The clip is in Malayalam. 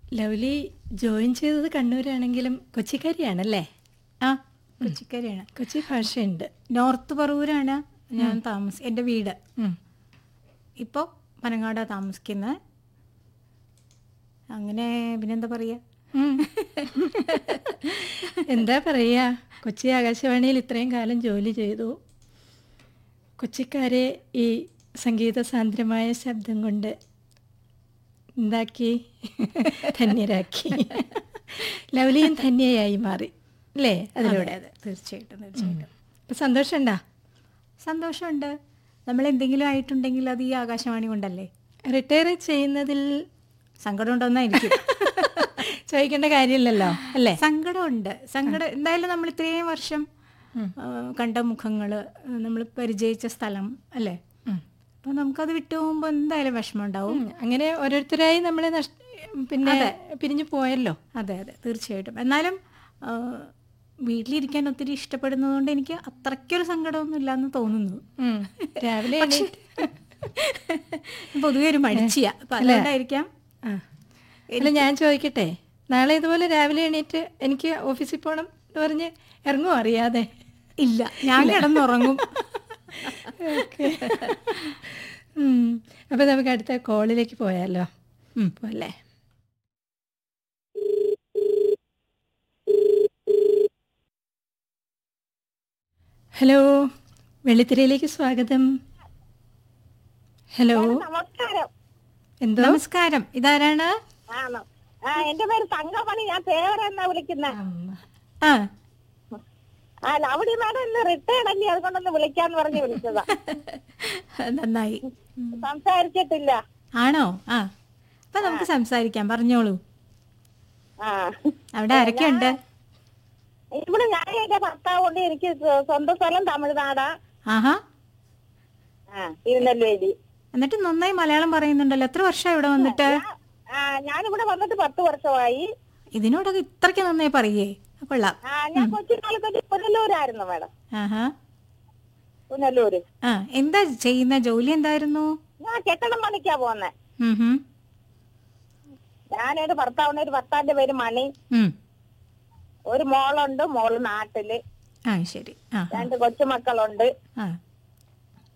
ലവ്ലി ജോയിൻ ചെയ്തത് കണ്ണൂരാണെങ്കിലും കൊച്ചിക്കാരിയാണല്ലേ ആ കൊച്ചിക്കരയാണ് കൊച്ചി ഭാഷയുണ്ട് നോർത്ത് പറവൂരാണ് ഞാൻ താമസ എൻ്റെ വീട് ഉം. ഇപ്പോൾ പനങ്ങാടാ താമസിക്കുന്നത് അങ്ങനെ പിന്നെന്താ പറയുക ഉം. എന്താ പറയാ കൊച്ചി ആകാശവാണിയിൽ ഇത്രയും കാലം ജോലി ചെയ്തു കൊച്ചിക്കാരെ ഈ സംഗീത സാന്ദ്രമായ ശബ്ദം കൊണ്ട് എന്താക്കി ധന്യരാക്കി ലവ്ലിയും ധന്യയായി മാറി അല്ലേ അതിലൂടെ അതെ തീർച്ചയായിട്ടും തീർച്ചയായിട്ടും ഇപ്പം സന്തോഷമുണ്ടാ സന്തോഷമുണ്ട് നമ്മൾ എന്തെങ്കിലും ആയിട്ടുണ്ടെങ്കിൽ അത് ഈ ആകാശവാണി കൊണ്ടല്ലേ റിട്ടയർ ചെയ്യുന്നതിൽ സങ്കടം ഉണ്ടോന്നായിരിക്കും ചോദിക്കേണ്ട കാര്യമില്ലല്ലോ അല്ലേ സങ്കടമുണ്ട് സങ്കടം എന്തായാലും നമ്മൾ ഇത്രയും വർഷം ആ, കണ്ട മുഖങ്ങൾ നമ്മൾ പരിചയിച്ച സ്ഥലം അല്ലേ ഉം. അപ്പോൾ നമുക്കത് വിട്ടു പോകുമ്പോൾ എന്തായാലും വിഷമം ഉണ്ടാവും ഉം, അങ്ങനെ ഓരോരുത്തരായി നമ്മളെ നഷ് പിന്നെ പിരിഞ്ഞു പോയല്ലോ അതെ അതെ തീർച്ചയായിട്ടും എന്നാലും ആ, വീട്ടിലിരിക്കാൻ ഒത്തിരി ഇഷ്ടപ്പെടുന്നതുകൊണ്ട് എനിക്ക് അത്രയ്ക്കൊരു സങ്കടമൊന്നും ഇല്ലാന്ന് തോന്നുന്നു ഉം. രാവിലെ എണീറ്റ് പൊതുവെ ഒരു മടിച്ചിയ അപ്പം അതുകൊണ്ടായിരിക്കാം ആ. അല്ല ഞാൻ ചോദിക്കട്ടെ നാളെ ഇതുപോലെ രാവിലെ എണീറ്റ് എനിക്ക് ഓഫീസിൽ പോകണം എന്ന് പറഞ്ഞ് ഇറങ്ങുമോ അറിയാതെ ഇല്ല ഞാൻ കിടന്നുറങ്ങും ഉം. അപ്പൊ നമുക്ക് അടുത്ത കോളിലേക്ക് പോയാലോ ഉം, പോലെ ഹലോ വെള്ളിത്തിരയിലേക്ക് സ്വാഗതം ഹലോ നമസ്കാരം എന്തോ നമസ്കാരം ഇതാരാണ് ആണോ ആ എന്റെ പേര് തങ്കമണി ഞാൻ തേവര എന്നാ വിളിക്കുന്നത് ആ ആ ലവടി മാഡം ഇന്ന് റിട്ടയർഡ് അല്ലേ അതുകൊണ്ടൊന്ന് വിളിക്കാന്ന് പറഞ്ഞ് വിളിച്ചതാ നന്നായി സംസാരിച്ചിട്ടില്ല ആണോ ആ അപ്പൊ നമുക്ക് സംസാരിക്കാം പറഞ്ഞോളൂ ആ അവിടെ ആരൊക്കെയുണ്ട് ഇവിടെ ഞാൻ എന്റെ ഭർത്താവ് കൊണ്ട് എനിക്ക് സ്വ- സ്വന്തം സ്ഥലം തമിഴ്നാടാ ആഹാ ആ തിരുനെല്വേലി എന്നിട്ട് നന്നായി മലയാളം പറയുന്നുണ്ടല്ലോ എത്ര വർഷം ഇവിടെ വന്നിട്ട് ആ ഞാനിവിടെ വന്നിട്ട് പത്ത് വർഷമായി ഇതിനോടൊക്കെ ഇത്രയ്ക്ക് നന്നായി പറയേ കൊള്ളാം ആ ഞാൻ കൊച്ചിക്കാലത്ത് പുനലൂരായിരുന്നു മാഡം ആഹാ പുനലൂര് ആ എന്താ ചെയ്യുന്ന ജോലി എന്തായിരുന്നു ഞാൻ കെട്ടിടം പണിക്കാ പോന്നെ ഉം ഹും. ഞാൻ എന്റെ ഭർത്താവിന്റെ ഒരു ഭർത്താവിന്റെ പേര് മണി ഉം. ഒരു മോളുണ്ട് മോള് നാട്ടില് ആ ശരി ആ രണ്ട് കൊച്ചുമക്കളുണ്ട് ആ